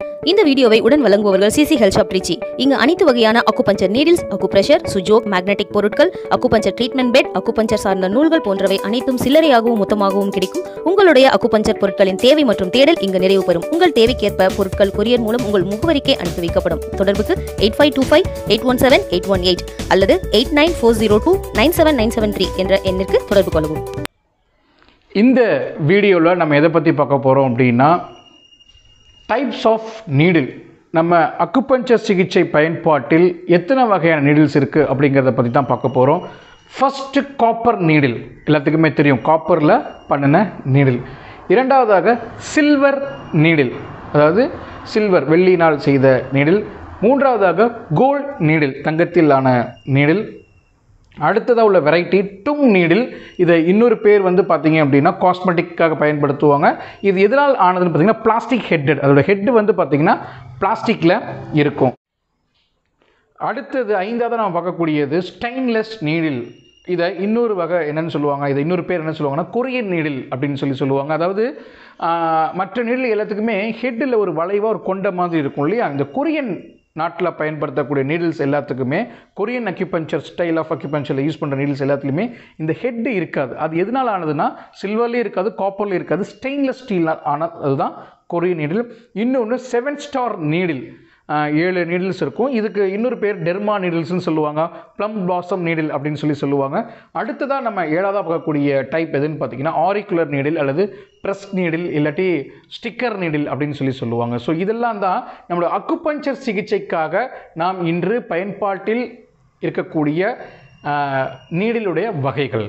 இந்த வீடியோவை உடன் வழங்குபவர்கள் சிசி ஹெல்த் ஷாப் ட்ரிச்சி இங்கு அனைத்து வகையான acupuncture needles acupressure Sujok magnetic பொருட்கள் அக்குபஞ்சர் ட்ரீட்மெண்ட் பெட் அக்குபஞ்சர் சார்ந்த நூல்கள் போன்றவை அனைத்தும் சில்லறையாகவும் மொத்தமாகவும் கிடைக்கும் உங்களுடைய அக்குபஞ்சர் பொருட்களின் தேவை மற்றும் தேடல் இங்கு நிறைவு பெறும் உங்கள் தேவைக்கேற்ப பொருட்கள் கொரியர் மூலம் உங்கள் முகவரிக்கே அனுப்பி வைக்கப்படும் தொடர்புக்கு eight five two five eight one seven eight one eight அல்லது eight nine four zero two nine seven nine seven three என்ற எண்ணிற்கு தொடர்பு கொள்ளவும் இந்த வீடியோவில் நம்ம எதை பற்றி பார்க்க போகிறோம் அப்படின்னா டைப்ஸ் ஆஃப் நீடில் நம்ம அக்குபஞ்சர் சிகிச்சை பயன்பாட்டில் எத்தனை வகையான நீடில்ஸ் இருக்குது அப்படிங்கிறத பற்றி தான் பார்க்க போகிறோம் ஃபஸ்ட்டு காப்பர் நீடில் எல்லாத்துக்குமே தெரியும் காப்பரில் பண்ணின நீடில் இரண்டாவதாக சில்வர் நீடில் அதாவது சில்வர் வெள்ளியினால் செய்த நீடில் மூன்றாவதாக கோல்ட் நீடில் தங்கத்திலான நீடில் அடுத்ததாக உள்ள வெரைட்டி டும் நீடில் இதை இன்னொரு பேர் வந்து பார்த்தீங்க அப்படின்னா காஸ்மெட்டிக்காக பயன்படுத்துவாங்க இது எதனால் ஆனதுன்னு பார்த்தீங்கன்னா பிளாஸ்டிக் ஹெட்டட் அதோட ஹெட்டு வந்து பார்த்தீங்கன்னா பிளாஸ்டிக்கில் இருக்கும் அடுத்தது ஐந்தாவது நம்ம பார்க்கக்கூடியது ஸ்டெயின்லெஸ் நீடில் இதை இன்னொரு வகை என்னன்னு சொல்லுவாங்க இதை இன்னொரு பேர் என்ன சொல்லுவாங்கன்னா கொரியன் நீடில் அப்படின்னு சொல்லி சொல்லுவாங்க அதாவது ஆஹ், மற்ற நீடில் எல்லாத்துக்குமே ஹெட்டில் ஒரு வளைவாக ஒரு கொண்ட மாதிரி இருக்கும் இல்லையா இந்த கொரியன் நாட்டில் பயன்படுத்தக்கூடிய நீடில்ஸ் எல்லாத்துக்குமே கொரியன் அக்யூபஞ்சர் ஸ்டைல் ஆஃப் அக்யூபஞ்சரில் யூஸ் பண்ணுற நீடில்ஸ் எல்லாத்துலேயுமே இந்த ஹெட் இருக்காது அது எதனால் ஆனதுன்னா சில்வர்லேயும் இருக்காது காப்பர்லேயும் இருக்காது ஸ்டெயின்லெஸ் ஸ்டீல் ஆன அதுதான் கொரியன் நீடில் இன்னொன்று செவன் ஸ்டார் நீடில் ஏழு நீடில்ஸ் இருக்கும் இதுக்கு இன்னொரு பேர் டெர்மா நீடில்ஸ்னு சொல்லுவாங்க ப்ளம் பிளாசம் நீடில் அப்படின்னு சொல்லி சொல்லுவாங்க அடுத்ததாக நம்ம ஏழாவதாக பார்க்கக்கூடிய டைப் எதுன்னு பார்த்தீங்கன்னா ஆரிக்குலர் நீடில் அல்லது ப்ரெஸ் நீடில் இல்லாட்டி ஸ்டிக்கர் நீடில் அப்படின்னு சொல்லி சொல்லுவாங்க ஸோ இதெல்லாம் தான் நம்மளோட அக்குபஞ்சர் சிகிச்சைக்காக நாம் இன்று பயன்பாட்டில் இருக்கக்கூடிய நீடிலுடைய வகைகள்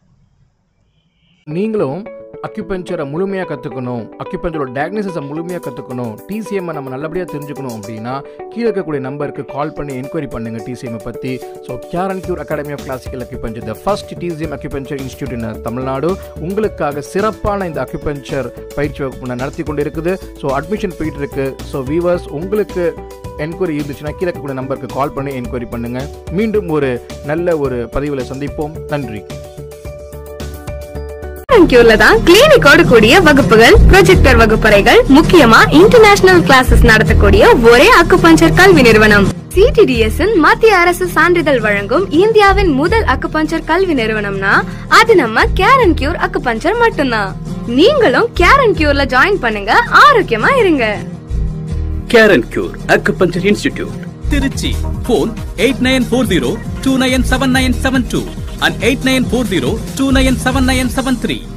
நீங்களும் அக்யூபஞ்சரை முழுமையாக கற்றுக்கணும் அக்யூபஞ்சரோட டயக்னோசிஸை முழுமையாக கற்றுக்கணும் டிசிஎம்மை நம்ம நல்லபடியாக தெரிஞ்சுக்கணும் அப்படின்னா கீழே இருக்கக்கூடிய நம்பருக்கு கால் பண்ணி என்கொயரி பண்ணுங்கள் டிசிஎம்மை பற்றி so care and cure academy of classical acupuncture the first TCM acupuncture institute in Tamil Nadu உங்களுக்காக சிறப்பான இந்த அக்யூபஞ்சர் பயிற்சி வகுப்பு நடத்தி கொண்டு இருக்குது ஸோ அட்மிஷன் போயிட்டு இருக்கு ஸோ வீவர்ஸ் உங்களுக்கு என்கொயரி இருந்துச்சுன்னா கீழே இருக்கக்கூடிய நம்பருக்கு கால் பண்ணி என்கொயரி பண்ணுங்கள் மீண்டும் ஒரு நல்ல ஒரு பதிவில் சந்திப்போம் நன்றி கியூர்ல தான் கிளினிக்கோடு கூடிய வகுப்புகள் ப்ரொஜெக்டர் வகுப்பறைகள் முக்கியமா இன்டர்நேஷனல் கிளாஸஸ் நடத்தக்கூடிய ஒரே அக்குபஞ்சர் கல்வி நிறுவனம் சிடிடிஎஸ் மத்திய அரசு சான்றிதழ் வழங்கும் இந்தியாவின் முதல் அக்குபஞ்சர் கல்வி நிறுவனம்னா அது நம்ம கேர் அண்ட் கியூர் அக்குபஞ்சர் மட்டும்தான் நீங்களும் கேர் அண்ட் கியூர்ல ஜாயின் பண்ணுங்க ஆரோக்கியமா இருங்க care and cure acupuncture institute Tiruchi phone eight nine four zero two nine seven nine seven two and eight nine four zero two nine seven nine seven three